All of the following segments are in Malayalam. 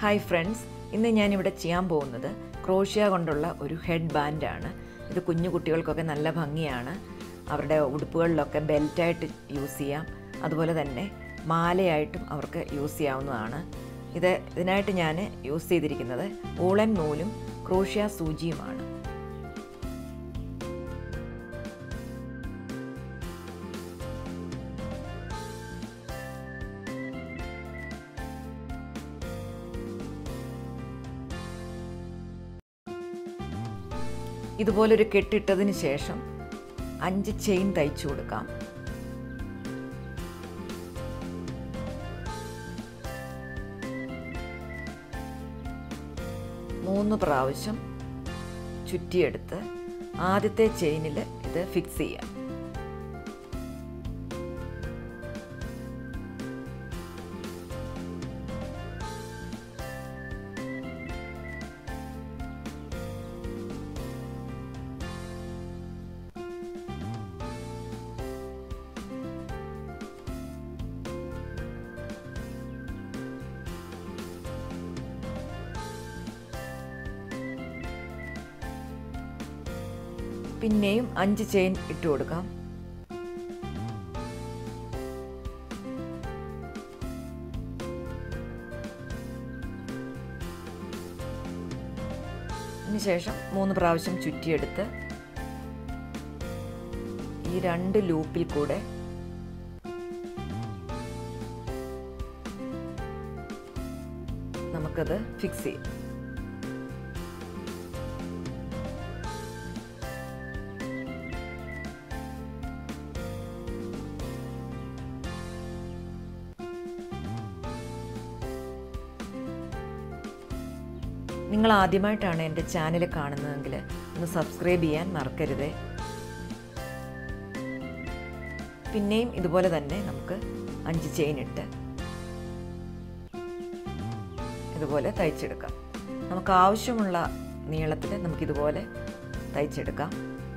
ഹായ് ഫ്രണ്ട്സ് ഇന്ന് ഞാനിവിടെ ചെയ്യാൻ പോകുന്നത് ക്രോഷ്യ കൊണ്ടുള്ള ഒരു ഹെഡ് ബാൻഡാണ് ഇത് കുഞ്ഞു കുട്ടികൾക്കൊക്കെ നല്ല ഭംഗിയാണ് അവരുടെ ഉടുപ്പുകളിലൊക്കെ ബെൽറ്റായിട്ട് യൂസ് ചെയ്യാം അതുപോലെ തന്നെ മാലയായിട്ടും അവർക്ക് യൂസ് ചെയ്യാവുന്നതാണ് ഇത് ഇതിനായിട്ട് ഞാൻ യൂസ് ചെയ്തിരിക്കുന്നത് ഊളൻ നൂലും ക്രോഷ്യ സൂചിയുമാണ് ഇതുപോലൊരു കെട്ടിട്ടതിന് ശേഷം അഞ്ച് ചെയിൻ തയ്ച്ചു കൊടുക്കാം മൂന്ന് പ്രാവശ്യം ചുറ്റിയെടുത്ത് ആദ്യത്തെ ചെയിനിൽ ഇത് ഫിക്സ് ചെയ്യാം പിന്നെയും അഞ്ച് ചെയിൻ ഇട്ട് കൊടുക്കാം അതിനുശേഷം മൂന്ന് പ്രാവശ്യം ചുറ്റിയെടുത്ത് ഈ രണ്ട് ലൂപ്പിൽ കൂടെ നമുക്കത് ഫിക്സ് ചെയ്യാം നിങ്ങൾ ആദ്യമായിട്ടാണ് എൻ്റെ ചാനൽ കാണുന്നതെങ്കിൽ ഒന്ന് സബ്സ്ക്രൈബ് ചെയ്യാൻ മറക്കരുത് പിന്നെയും ഇതുപോലെ തന്നെ നമുക്ക് അഞ്ച് ചെയിൻ ഇട്ട് ഇതുപോലെ തയ്ച്ചെടുക്കാം നമുക്ക് ആവശ്യമുള്ള നീളത്തിൽ നമുക്കിതുപോലെ തയ്ച്ചെടുക്കാം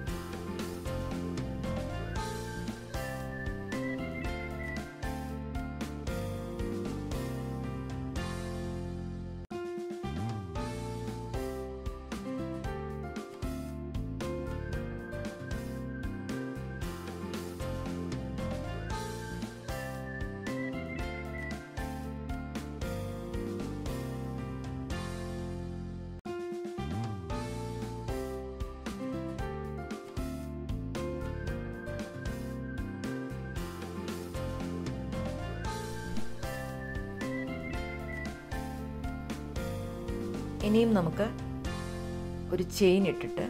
ഇനിയും നമുക്ക് ഒരു ചെയിൻ ഇട്ടിട്ട്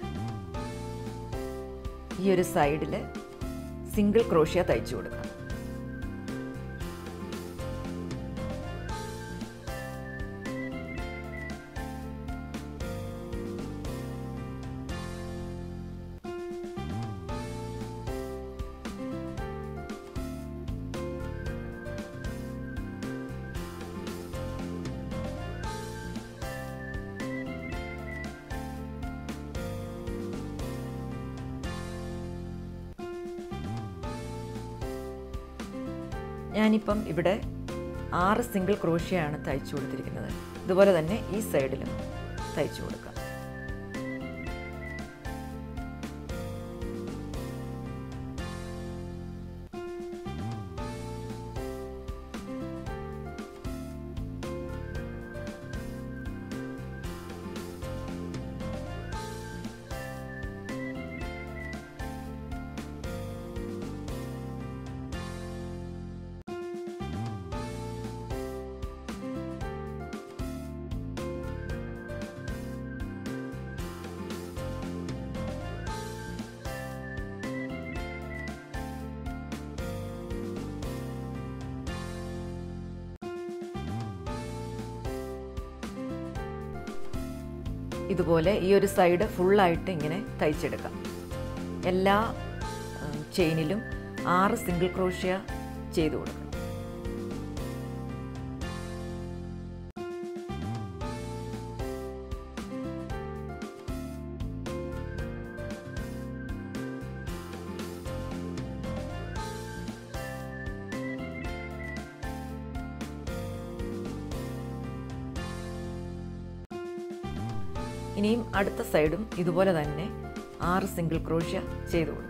ഈ ഒരു സൈഡിൽ സിംഗിൾ ക്രോഷ്യ തയ്ച്ചു കൊടുക്കാം ഞാനിപ്പം ഇവിടെ ആറ് സിംഗിൾ ക്രോഷ്യയാണ് തയ്ച്ചു കൊടുത്തിരിക്കുന്നത് ഇതുപോലെ തന്നെ ഈ സൈഡിലും തയ്ച്ചു കൊടുക്കാം ഇതുപോലെ ഈ ഒരു സൈഡ് ഫുള്ളായിട്ട് ഇങ്ങനെ തയ്ച്ചെടുക്കാം എല്ലാ ചെയിനിലും ആറ് സിംഗിൾ ക്രോഷ്യ ചെയ്തു കൊടുക്കണം ഇനിയും അടുത്ത സൈഡും ഇതുപോലെ തന്നെ ആറ് സിംഗിൾ ക്രോഷ്യ ചെയ്ത് കൊടുക്കുക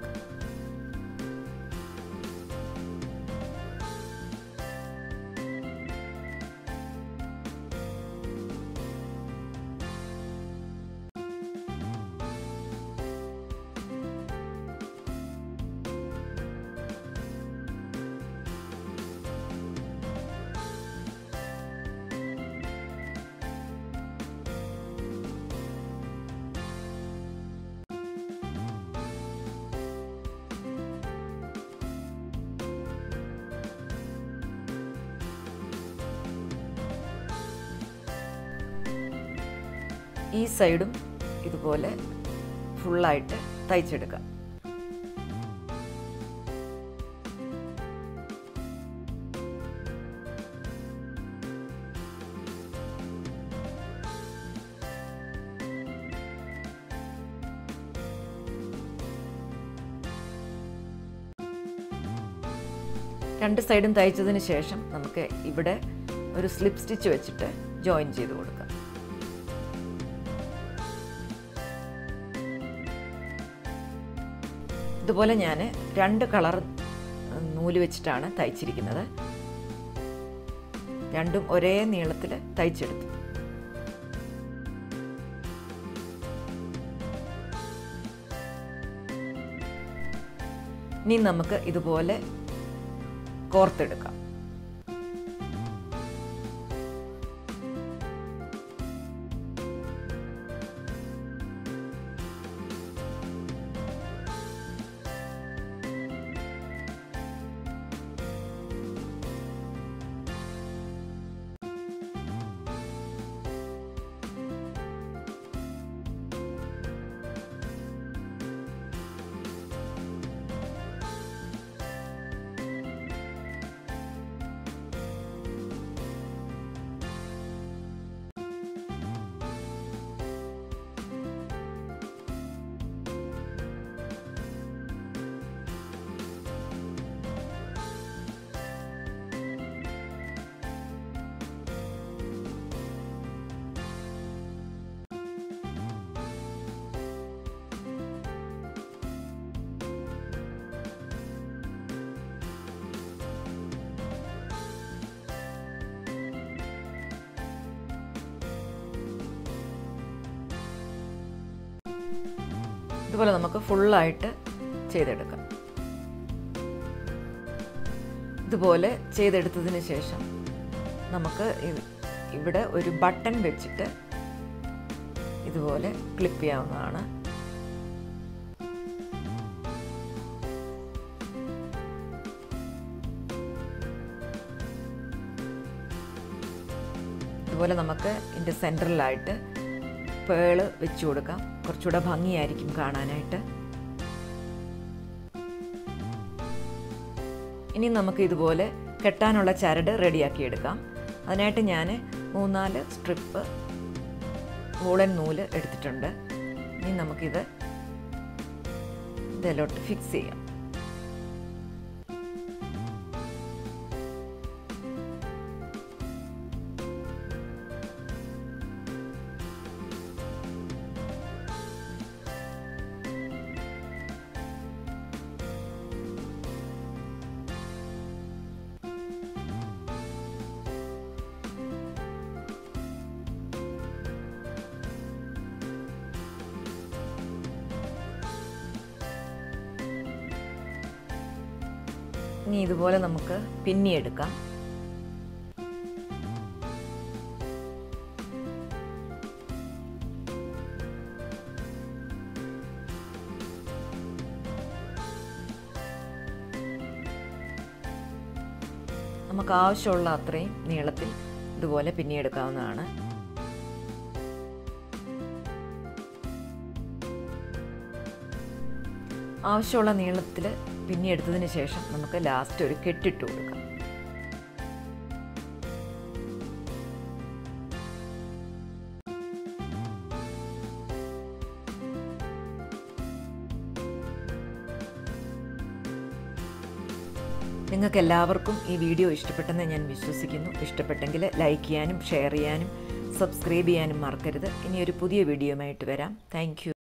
ഈ സൈഡും ഇതുപോലെ ഫുള്ളായിട്ട് തയ്ച്ചെടുക്കാം രണ്ട് സൈഡും തയ്ച്ചതിന് ശേഷം നമുക്ക് ഇവിടെ ഒരു സ്ലിപ്പ് സ്റ്റിച്ച് വെച്ചിട്ട് ജോയിൻ ചെയ്ത് കൊടുക്കാം ഇതുപോലെ ഞാൻ രണ്ട് കളർ നൂല് വെച്ചിട്ടാണ് തയ്ച്ചിരിക്കുന്നത് രണ്ടും ഒരേ നീളത്തിൽ തയ്ച്ചെടുത്തു ഇനി നമുക്ക് ഇതുപോലെ കോർത്തെടുക്കാം ഇതുപോലെ നമുക്ക് ഫുള്ളായിട്ട് ചെയ്തെടുക്കാം ഇതുപോലെ ചെയ്തെടുത്തതിന് ശേഷം നമുക്ക് ഇവിടെ ഒരു ബട്ടൺ വെച്ചിട്ട് ഇതുപോലെ ക്ലിപ്പ് ചെയ്യാവുന്നതാണ് ഇതുപോലെ നമുക്ക് ഇതിൻ്റെ സെൻറ്ററിലായിട്ട് പേള് വെച്ച് കൊടുക്കാം കുറച്ചുകൂടെ ഭംഗിയായിരിക്കും കാണാനായിട്ട് ഇനി നമുക്ക് ഇതുപോലെ കെട്ടാനുള്ള ചരട് റെഡിയാക്കി എടുക്കാം അതിനായിട്ട് ഞാൻ മൂന്നാല് സ്ട്രിപ്പ് വൂളൻ നൂല് എടുത്തിട്ടുണ്ട് ഇനി നമുക്കിത് ഇതിലോട്ട് ഫിക്സ് ചെയ്യാം ഇനി ഇതുപോലെ നമുക്ക് പിന്നിയെടുക്കാം നമുക്ക് ആവശ്യമുള്ള അത്രയും നീളത്തിൽ ഇതുപോലെ പിന്നിയെടുക്കാവുന്നതാണ് ആവശ്യമുള്ള നീളത്തിൽ പിന്നിയെടുത്തതിന് ശേഷം നമുക്ക് ലാസ്റ്റ് ഒരു കെട്ടിട്ട് കൊടുക്കാം നിങ്ങൾക്ക് എല്ലാവർക്കും ഈ വീഡിയോ ഇഷ്ടപ്പെട്ടെന്ന് ഞാൻ വിശ്വസിക്കുന്നു ഇഷ്ടപ്പെട്ടെങ്കിൽ ലൈക്ക് ചെയ്യാനും ഷെയർ ചെയ്യാനും സബ്സ്ക്രൈബ് ചെയ്യാനും മറക്കരുത് ഇനി ഒരു പുതിയ വീഡിയോയുമായിട്ട് വരാം താങ്ക്